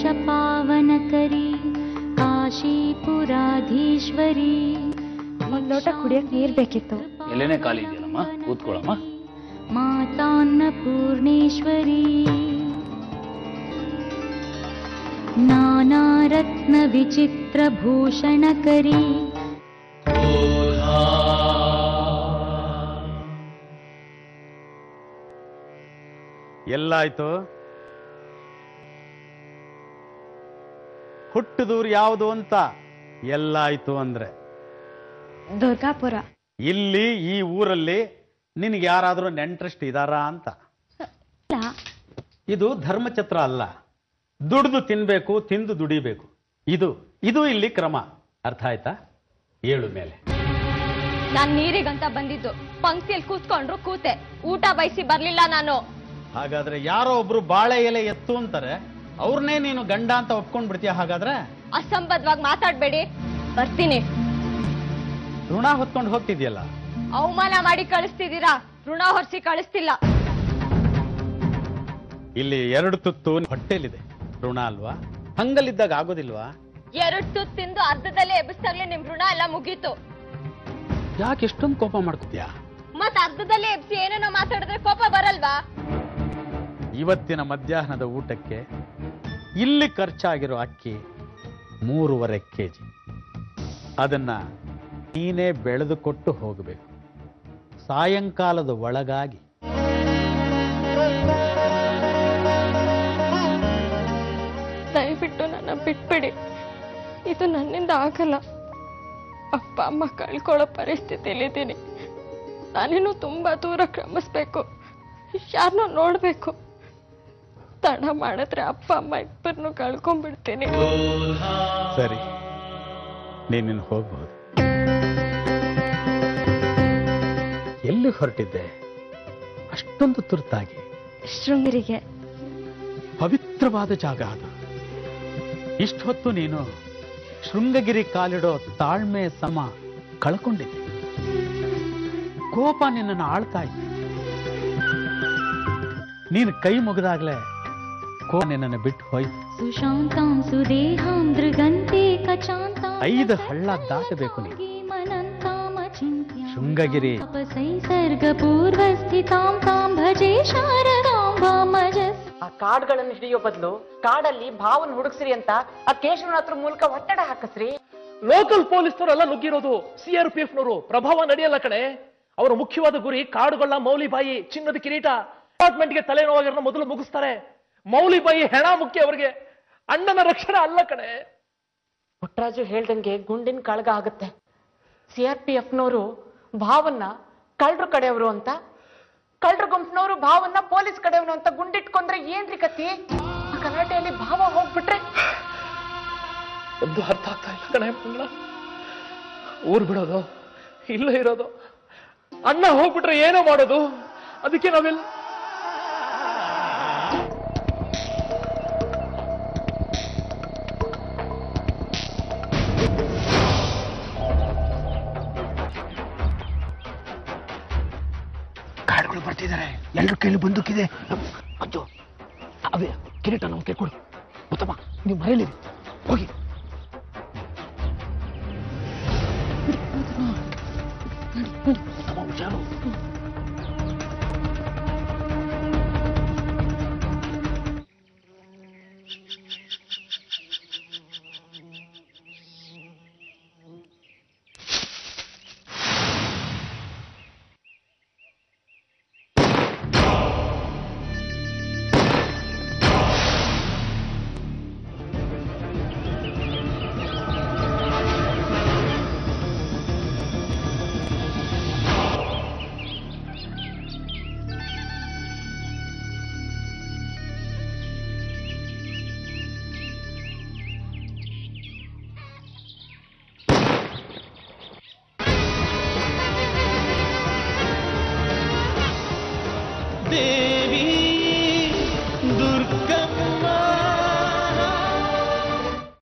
पावनकरी काशीपुराधीश्वरी ಒಂದ್ ಲೋಟ ಕುಡಿಯಕ್ ನೀರ್ ಬೇಕಿತ್ತು ಎಲ್ಲೇನೆ ಖಾಲಿ ಇದೆಯಲ್ಲಮ್ಮ ಕೂತ್ಕೊಳ್ಳಮ್ಮ मातान्नपूर्णेश्वरी नानारत्नविचित्रभूषणकरी ಎಲ್ಲಾಯ್ತು ಹುಟ್ಟದೂರು ಯಾವುದು ಅಂತ ಎಲ್ಲಾಯ್ತು ಅಂದ್ರೆ ದುರ್ಗಾಪುರ ಇಲ್ಲಿ ಈ ಊರಲ್ಲಿ ನಿನಗೆ ಯಾರಾದರೂ ನೆಂಟ್ರೆಸ್ಟ್ ಇದಾರಾ ಅಂತ ಇಲ್ಲ ಇದು ಧರ್ಮಛತ್ರ ಅಲ್ಲ ದುಡ್ದು ತಿನ್ಬೇಕು ತಿಂದು ದುಡಿಬೇಕು ಇದು ಇದು ಇಲ್ಲಿ ಕ್ರಮ ಅರ್ಥ ಆಯ್ತಾ ಏಳು ಮೇಲೆ ನಾನ್ ನೀರಿಗಂತ ಬಂದಿದ್ದು ಪಂಕ್ತಿಯಲ್ಲಿ ಕೂತ್ಕೊಂಡ್ರು ಕೂತೆ ಊಟ ಬಯಸಿ ಬರ್ಲಿಲ್ಲ ನಾನು ಹಾಗಾದ್ರೆ ಯಾರೋ ಒಬ್ರು ಬಾಳೆ ಎಲೆ ಎತ್ತು ಅಂತಾರೆ ಅವ್ರನ್ನೇ ನೀನು ಗಂಡ ಅಂತ ಒಪ್ಕೊಂಡ್ ಬಿಡ್ತೀಯ ಹಾಗಾದ್ರೆ ಅಸಂಬದ್ಧವಾಗಿ ಮಾತಾಡ್ಬೇಡಿ ಬರ್ತೀನಿ ಋಣ ಹೊತ್ಕೊಂಡು ಹೋಗ್ತಿದ್ಯಲ್ಲ ಅವಮಾನ ಮಾಡಿ ಕಳಿಸ್ತಿದ್ದೀರಾ ಋಣ ಹೊರಿಸಿ ಕಳಿಸ್ತಿಲ್ಲ ಇಲ್ಲಿ ಎರಡು ತುತ್ತು ಹೊಟ್ಟೆಲಿದೆ ಋಣ ಅಲ್ವಾ ಹಂಗಲ್ಲಿದ್ದಾಗ ಆಗೋದಿಲ್ವಾ ಎರಡ್ ತುತ್ತು ತಿಂದು ಅರ್ಧದಲ್ಲೇ ಎಬ್ಬಿಸ್ದಾಗ್ಲೇ ನಿಮ್ ಋಣ ಎಲ್ಲ ಮುಗೀತು ಯಾಕೆ ಎಷ್ಟೊಂದು ಕೋಪ ಮಾಡ್ಕೋತೀಯ ಮತ್ ಅರ್ಧದಲ್ಲೇ ಎಬ್ಸಿ ಏನೇನೋ ಮಾತಾಡಿದ್ರೆ ಕೋಪ ಬರಲ್ವಾ ಇವತ್ತಿನ ಮಧ್ಯಾಹ್ನದ ಊಟಕ್ಕೆ ಇಲ್ಲಿ ಖರ್ಚಾಗಿರೋ ಅಕ್ಕಿ ಮೂರುವರೆ ಕೆಜಿ ಅದನ್ನ ನೀನೇ ಬೆಳೆದು ಕೊಟ್ಟು ಹೋಗಬೇಕು ಸಾಯಂಕಾಲದ ಒಳಗಾಗಿ ದಯವಿಟ್ಟು ನನ್ನ ಬಿಟ್ಬಿಡಿ ಇದು ನನ್ನಿಂದ ಆಗಲ್ಲ ಅಪ್ಪ ಅಮ್ಮ ಕಳ್ಕೊಳ್ಳೋ ಪರಿಸ್ಥಿತಿಲಿದ್ದೀನಿ ನಾನಿನ್ನು ತುಂಬಾ ದೂರ ಕ್ರಮಿಸ್ಬೇಕು ಯಾರನ್ನೋ ನೋಡ್ಬೇಕು ತಡ ಮಾಡಿದ್ರೆ ಅಪ್ಪ ಅಮ್ಮ ಇಬ್ಬರನ್ನು ಕಳ್ಕೊಂಡ್ಬಿಡ್ತೀನಿ ಸರಿ ನೀನಿನ್ನು ಹೋಗ್ಬಹುದು ಎಲ್ಲಿ ಹೊರಟಿದ್ದೆ ಅಷ್ಟೊಂದು ತುರ್ತಾಗಿ ಶೃಂಗೇರಿಗೆ ಪವಿತ್ರವಾದ ಜಾಗ ಅದು ಇಷ್ಟೊತ್ತು ನೀನು ಶೃಂಗಗಿರಿ ಕಾಲಿಡೋ ತಾಳ್ಮೆ ಸಮ ಕಳ್ಕೊಂಡಿದ್ದೆ ಕೋಪ ನಿನ್ನನ್ನು ಆಳ್ತಾ ಇತ್ತು ನೀನು ಕೈ ಮುಗಿದಾಗ್ಲೇ ಕೋಪ ನಿನ್ನನ್ನು ಬಿಟ್ಟು ಹೋಯ್ತು सुशान्तां सुदेहां दृगन्ते कचान्तां ಐದು ಹಳ್ಳ ದಾಟಬೇಕು ನೀನು ಶೃಂಗಗಿರಿ अपसंसर्गपूर्वस्थितां तां भजे शारदां वामजस् ಆ ಕಾರ್ಡ್ಗಳನ್ನು ಹಿಡಿಯೋ ಬದಲು ಕಾಡಲ್ಲಿ ಭಾವನ್ ಹುಡುಕ್ಸ್ರಿ ಅಂತ ಆ ಕೇಶವನ ಹತ್ರ ಮೂಲಕ ಒತ್ತಡ ಹಾಕಸ್ರಿ ಲೋಕಲ್ ಪೊಲೀಸ್ನವರೆಲ್ಲ ನುಗ್ಗಿರೋದು ಸಿಆರ್ ಪಿ ಎಫ್ ನವರು ಪ್ರಭಾವ ನಡೆಯಲ್ಲ ಕಣೆ ಅವರ ಮುಖ್ಯವಾದ ಗುರಿ ಕಾಡುಗಳ ಮೌಲಿಬಾಯಿ ಚಿನ್ನದ ಕಿರೀಟ ಡಿಪಾರ್ಟ್ಮೆಂಟ್ಗೆ ತಲೆನೋವಾಗಿರೋ ಮೊದಲು ಮುಗಿಸ್ತಾರೆ ಮೌಲಿಬಾಯಿ ಹೆಣ ಮುಖ್ಯ ಅವರಿಗೆ ಅಣ್ಣನ ರಕ್ಷಣೆ ಅಲ್ಲ ಕಣೆ ಪುಟ್ಟರಾಜು ಹೇಳ್ದಂಗೆ ಗುಂಡಿನ ಕಳಗ ಆಗುತ್ತೆ ಸಿಆರ್ ಪಿ ಎಫ್ನವರು ಭಾವನ್ನ ಕಳ್ರ ಕಡೆಯವರು ಅಂತ ಕಳ್ರ ಗುಂಪಿನವರು ಭಾವನ್ನ ಪೊಲೀಸ್ ಕಡೆಯವನು ಅಂತ ಗುಂಡಿಟ್ಕೊಂಡ್ರೆ ಏನ್ರಿ ಕತಿ ಆ ಗಲಾಟೆಯಲ್ಲಿ ಭಾವ ಹೋಗ್ಬಿಟ್ರೆ ಒಂದು ಅರ್ಥ ಆಗ್ತಾ ಇಲ್ಲ ಕಣೆ ಮಂಗಳ ಊರ್ ಬಿಡೋದು ಇಲ್ಲ ಇರೋದು ಅಣ್ಣ ಹೋಗ್ಬಿಟ್ರೆ ಏನೋ ಮಾಡೋದು ಅದಕ್ಕೆ ನಾವೆಲ್ಲ ಕಾಡುಗಳು ಬರ್ತಿದ್ದಾರೆ ಎಲ್ಲರ ಕೈಲಿ ಬಂದೂಕಿದೆ ಅಜ್ಜು ಅವೇ ಕಿರೀಟ ನಮ್ಗೆ ಕೈ ಕೊಡು ಉತ್ತಮ ನೀವು ಮರೆಯಲಿರಿ ಹೋಗಿ ಉತ್ತಮ ಹುಷಾರು